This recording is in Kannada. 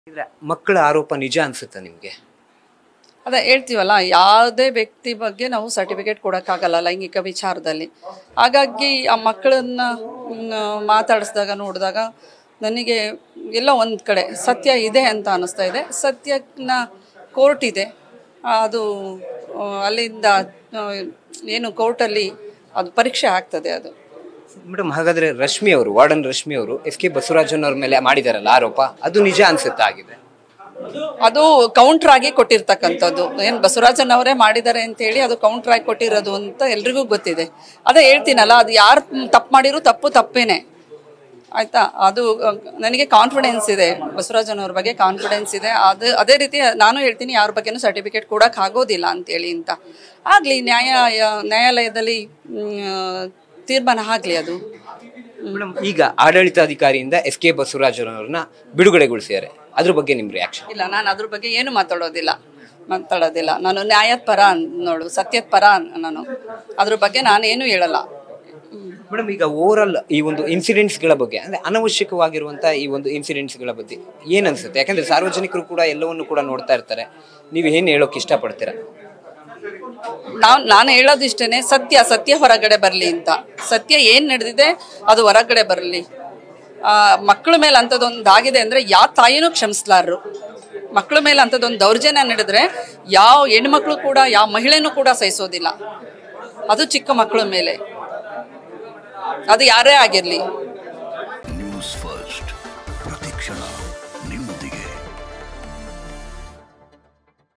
ಇದ್ರೆ ಮಕ್ಕಳ ಆರೋಪ ನಿಜ ಅನ್ಸುತ್ತಾ ನಿಮ್ಗೆ ಅದೇ ಹೇಳ್ತೀವಲ್ಲ ಯಾವುದೇ ವ್ಯಕ್ತಿ ಬಗ್ಗೆ ನಾವು ಸರ್ಟಿಫಿಕೇಟ್ ಕೊಡೋಕ್ಕಾಗಲ್ಲ ಲೈಂಗಿಕ ವಿಚಾರದಲ್ಲಿ ಹಾಗಾಗಿ ಆ ಮಕ್ಕಳನ್ನ ಮ್, ಮಾತಾಡಿಸಿದಾಗ ನೋಡಿದಾಗ ನನಗೆ ಎಲ್ಲೋ ಒಂದು ಕಡೆ ಸತ್ಯ ಇದೆ ಅಂತ ಅನ್ನಿಸ್ತಾ ಇದೆ ಸತ್ಯನ ಕೋರ್ಟ್ ಇದೆ ಅದು ಆ, ಅಲ್ಲಿಂದ ಆ, ಏನು ಕೋರ್ಟಲ್ಲಿ ಅದು ಪರೀಕ್ಷೆ ಆಗ್ತದೆ ಅದು ಮೇಡಮ್ ಹಾಗಾದ್ರೆ ರಶ್ಮಿ ಅವರು ವಾರ್ಡನ್ ರಶ್ಮಿ ಅವರು ಎಸ್ ಕೆ ಬಸವರಾಜನ್ ಅವ್ರ ಮೇಲೆ ಮಾಡಿದಾರಲ್ಲ ಆರೋಪ ಅದು ನಿಜ ಅನ್ಸುತ್ತಾ ಆಗಿದೆ ಅದು ಕೌಂಟರ್ ಆಗಿ ಕೊಟ್ಟಿರ್ತಕ್ಕಂಥದ್ದು ಏನು ಬಸವರಾಜನ್ ಅವರೇ ಮಾಡಿದ್ದಾರೆ ಅಂತ ಹೇಳಿ ಅದು ಕೌಂಟರ್ ಆಗಿ ಕೊಟ್ಟಿರೋದು ಅಂತ ಎಲ್ರಿಗೂ ಗೊತ್ತಿದೆ ಅದೇ ಹೇಳ್ತೀನಲ್ಲ ಅದು ಯಾರು ತಪ್ಪು ಮಾಡಿರೋ ತಪ್ಪು ತಪ್ಪೇನೆ ಆಯ್ತಾ ಅದು ಅಹ್, ನನಗೆ ಕಾನ್ಫಿಡೆನ್ಸ್ ಇದೆ ಬಸವರಾಜನ್ ಅವ್ರ ಬಗ್ಗೆ ಕಾನ್ಫಿಡೆನ್ಸ್ ಇದೆ ಅದು ಅದೇ ರೀತಿ ನಾನು ಹೇಳ್ತೀನಿ ಯಾರ ಬಗ್ಗೆನೂ ಸರ್ಟಿಫಿಕೇಟ್ ಕೊಡಕ್ ಆಗೋದಿಲ್ಲ ಅಂತೇಳಿ ಅಂತ ಆಗ್ಲಿ ನ್ಯಾಯ ನ್ಯಾಯಾಲಯದಲ್ಲಿ ಮ್, ತೀರ್ಮಾನ ಆಗ್ಲಿ ಅದು ಮೇಡಮ್ ಈಗ ಆಡಳಿತಾಧಿಕಾರಿಯಿಂದ ಎಸ್ ಕೆ ಬಸವರಾಜನ್ ಅವ್ರನ್ನ ಬಿಡುಗಡೆಗೊಳಿಸಿದ್ದಾರೆ ಅದ್ರ ಬಗ್ಗೆ ನಿಮ್ ರಿಯಾಕ್ಷನ್ ಇಲ್ಲ ನಾನು ಅದ್ರ ಬಗ್ಗೆ ಏನು ಮಾತಾಡೋದಿಲ್ಲ ಮಾತಾಡೋದಿಲ್ಲ ನಾನು ನ್ಯಾಯದ ಪರ ನೋಡು ಸತ್ಯದ ಪರ ನಾನು ಅದ್ರ ಬಗ್ಗೆ ನಾನೇನು ಹೇಳಲ್ಲ ಮೇಡಮ್ ಈಗ ಓವರಾಲ್ ಈ ಒಂದು ಇನ್ಸಿಡೆಂಟ್ಸ್ಗಳ ಬಗ್ಗೆ ಅಂದ್ರೆ ಅನವಶ್ಯಕವಾಗಿರುವಂತ ಈ ಒಂದು ಇನ್ಸಿಡೆಂಟ್ಸ್ಗಳ ಬಗ್ಗೆ ಏನ್ ಅನ್ಸುತ್ತೆ ಯಾಕಂದ್ರೆ ಸಾರ್ವಜನಿಕರು ಕೂಡ ಎಲ್ಲವನ್ನು ಕೂಡ ನೋಡ್ತಾ ಇರ್ತಾರೆ ನೀವು ಏನ್ ಹೇಳೋಕೆ ಇಷ್ಟಪಡ್ತೀರಾ ನಾನ್ ನಾನು ಹೇಳೋದಿಷ್ಟೇನೆ ಸತ್ಯ ಸತ್ಯ ಹೊರಗಡೆ ಬರಲಿ ಅಂತ ಸತ್ಯ ಏನ್ ನಡೆದಿದೆ ಅದು ಹೊರಗಡೆ ಬರಲಿ ಮಕ್ಕಳ ಮೇಲೆ ಅಂಥದ್ದೊಂದು ಆಗಿದೆ ಅಂದ್ರೆ ಯಾವ ತಾಯಿನೂ ಕ್ಷಮಿಸ್ಲಾರ್ರು ಮಕ್ಕಳ ಮೇಲೆ ಅಂಥದ್ದೊಂದು ದೌರ್ಜನ್ಯ ನಡೆದ್ರೆ ಯಾವ ಹೆಣ್ಮಕ್ಳು ಕೂಡ ಯಾವ ಮಹಿಳೆನೂ ಕೂಡ ಸಹಿಸೋದಿಲ್ಲ ಅದು ಚಿಕ್ಕ ಮಕ್ಕಳ ಮೇಲೆ ಅದು ಯಾರೇ ಆಗಿರ್ಲಿ